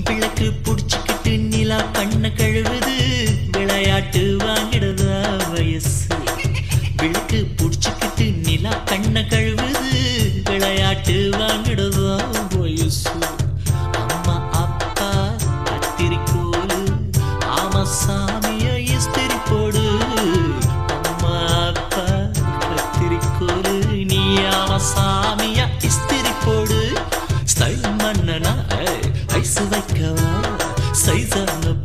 விளக்கு புடிச்சுக்கிட்டு நிலா கண்ண கழுவுது விளையாட்டு வாங்கிடுதா வயசு விளக்கு புடிச்சுக்கிட்டு நிலா கண்ண கழுவுது விளையாட்டு வாங்கிடுதா வயசு அம்மா அப்பா கத்திரிக்கோலு ஆமா சாமிய இஸ்திரி போடு அம்மா அப்பா கத்திரிக்கோலு நீ ஆமா சாமிய இஸ்திரி போடு ஸ்டைல் மன்னனா ஏய், ஐஸ் வைக்கவா சைஸான